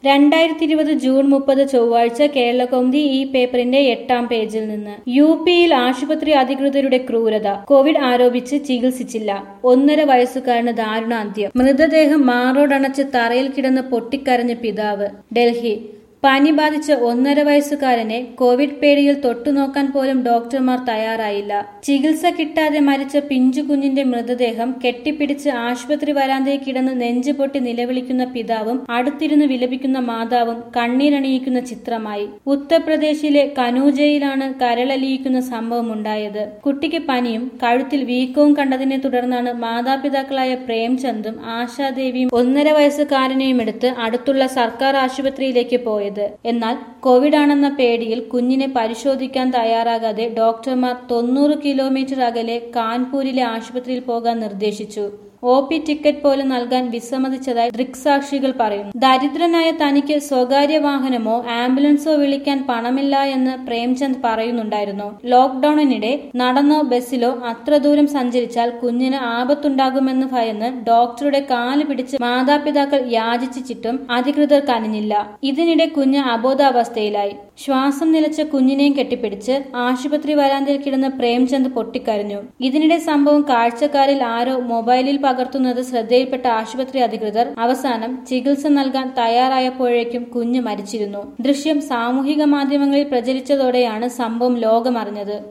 രണ്ടായിരത്തി ഇരുപത് ജൂൺ മുപ്പത് ചൊവ്വാഴ്ച കേരളകൗമുദി ഈ പേപ്പറിന്റെ എട്ടാം പേജിൽ നിന്ന് യു പിയിൽ ആശുപത്രി അധികൃതരുടെ ക്രൂരത കോവിഡ് ആരോപിച്ച് ചികിത്സിച്ചില്ല ഒന്നര വയസ്സുകാരന് ദാരുണാന്ത്യം മൃതദേഹം മാറോടണച്ച് തറയിൽ കിടന്ന് പൊട്ടിക്കരഞ്ഞ പിതാവ് ഡൽഹി പനി ബാധിച്ച ഒന്നര വയസ്സുകാരനെ കോവിഡ് പേടിയിൽ തൊട്ടുനോക്കാൻ പോലും ഡോക്ടർമാർ തയ്യാറായില്ല ചികിത്സ കിട്ടാതെ മരിച്ച പിഞ്ചു കുഞ്ഞിന്റെ മൃതദേഹം കെട്ടിപ്പിടിച്ച് ആശുപത്രി വരാന്തയിൽ കിടന്ന് നെഞ്ചു പൊട്ടി നിലവിളിക്കുന്ന പിതാവും അടുത്തിരുന്ന് വിലപിക്കുന്ന മാതാവും കണ്ണീരണിയിക്കുന്ന ചിത്രമായി ഉത്തർപ്രദേശിലെ കനൂജയിലാണ് കരളലിയിക്കുന്ന സംഭവം ഉണ്ടായത് കുട്ടിക്ക് പനിയും കഴുത്തിൽ വീക്കവും കണ്ടതിനെ തുടർന്നാണ് മാതാപിതാക്കളായ പ്രേംചന്ദും ആശാദേവിയും ഒന്നര വയസ്സുകാരനെയും എടുത്ത് അടുത്തുള്ള സർക്കാർ ആശുപത്രിയിലേക്ക് പോയത് എന്നാൽ കോവിഡ് ആണെന്ന പേടിയിൽ കുഞ്ഞിനെ പരിശോധിക്കാൻ തയ്യാറാകാതെ ഡോക്ടർമാർ തൊണ്ണൂറ് കിലോമീറ്റർ അകലെ കാൺപൂരിലെ ആശുപത്രിയിൽ പോകാൻ നിർദ്ദേശിച്ചു ഒ പി ടിക്കറ്റ് പോലും നൽകാൻ വിസമ്മതിച്ചതായി ദൃക്സാക്ഷികൾ പറയുന്നു ദരിദ്രനായ തനിക്ക് സ്വകാര്യ വാഹനമോ ആംബുലൻസോ വിളിക്കാൻ പണമില്ല എന്ന് പ്രേംചന്ദ് പറയുന്നുണ്ടായിരുന്നു ലോക്ഡൌണിനിടെ നടന്നോ ബസ്സിലോ അത്ര ദൂരം സഞ്ചരിച്ചാൽ കുഞ്ഞിന് ആപത്തുണ്ടാകുമെന്ന് ഭയന്ന് ഡോക്ടറുടെ കാല് പിടിച്ച് മാതാപിതാക്കൾ യാചിച്ചിട്ടും അധികൃതർ കനിഞ്ഞില്ല ഇതിനിടെ കുഞ്ഞ് അബോധാവസ്ഥയിലായി ശ്വാസം നിലച്ച കുഞ്ഞിനെയും കെട്ടിപ്പിടിച്ച് ആശുപത്രി വരാന്തയിൽ കിടന്ന് പ്രേംചന്ദ് പൊട്ടിക്കരഞ്ഞു ഇതിനിടെ സംഭവം കാഴ്ചക്കാരിൽ ആരോ മൊബൈലിൽ പകർത്തുന്നത് ശ്രദ്ധയിൽപ്പെട്ട ആശുപത്രി അധികൃതർ അവസാനം ചികിത്സ നൽകാൻ തയ്യാറായപ്പോഴേക്കും കുഞ്ഞ് മരിച്ചിരുന്നു ദൃശ്യം സാമൂഹിക മാധ്യമങ്ങളിൽ പ്രചരിച്ചതോടെയാണ് സംഭവം ലോകമറിഞ്ഞത്